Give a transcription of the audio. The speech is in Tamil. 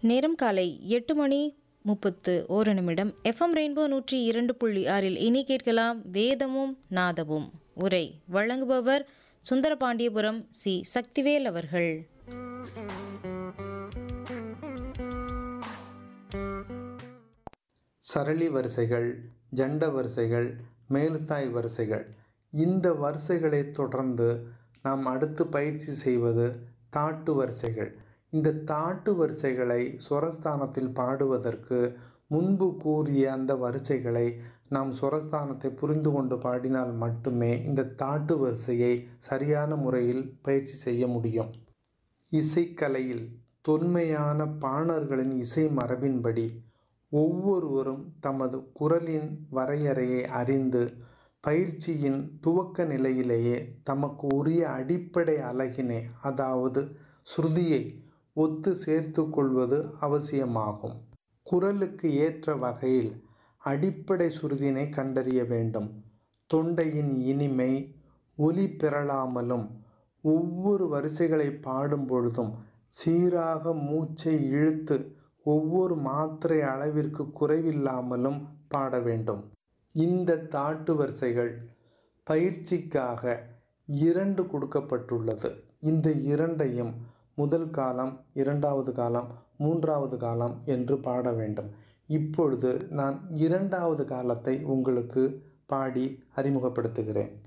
நேரம் காலை எட்டு மணி முப்பத்து ஓரு நிமிடம் எஃப்எம் ரெயின்போ நூற்றி இரண்டு புள்ளி ஆறில் இனி கேட்கலாம் வேதமும் நாதமும் உரை வழங்குபவர் சுந்தரபாண்டியபுரம் சி சக்திவேல் அவர்கள் சரளி வரிசைகள் ஜண்ட வரிசைகள் மேல்ஸ்தாய் வரிசைகள் இந்த வரிசைகளை தொடர்ந்து நாம் அடுத்து பயிற்சி செய்வது தாட்டு வரிசைகள் இந்த தாட்டு வரிசைகளை சுரஸ்தானத்தில் பாடுவதற்கு முன்பு கூறிய அந்த வரிசைகளை நாம் சுரஸ்தானத்தை புரிந்து கொண்டு பாடினால் மட்டுமே இந்த தாட்டு வரிசையை சரியான முறையில் பயிற்சி செய்ய முடியும் இசைக்கலையில் தொன்மையான பாணர்களின் இசை மரபின்படி ஒவ்வொருவரும் தமது குரலின் வரையறையை அறிந்து பயிற்சியின் துவக்க நிலையிலேயே தமக்கு உரிய அடிப்படை அழகினை அதாவது ஸ்ருதியை ஒத்து சேர்த்து கொள்வது அவசியமாகும் குரலுக்கு ஏற்ற வகையில் அடிப்படை சுருதினை கண்டறிய வேண்டும் தொண்டையின் இனிமை ஒலி பெறலாமலும் ஒவ்வொரு வரிசைகளை பாடும் பொழுதும் சீராக மூச்சை இழுத்து ஒவ்வொரு மாத்திரை அளவிற்கு குறைவில்லாமலும் பாட வேண்டும் இந்த தாட்டு வரிசைகள் பயிற்சிக்காக இரண்டு கொடுக்கப்பட்டுள்ளது இந்த இரண்டையும் முதல் காலம் இரண்டாவது காலம் மூன்றாவது காலம் என்று பாட வேண்டும் இப்பொழுது நான் இரண்டாவது காலத்தை உங்களுக்கு பாடி அறிமுகப்படுத்துகிறேன்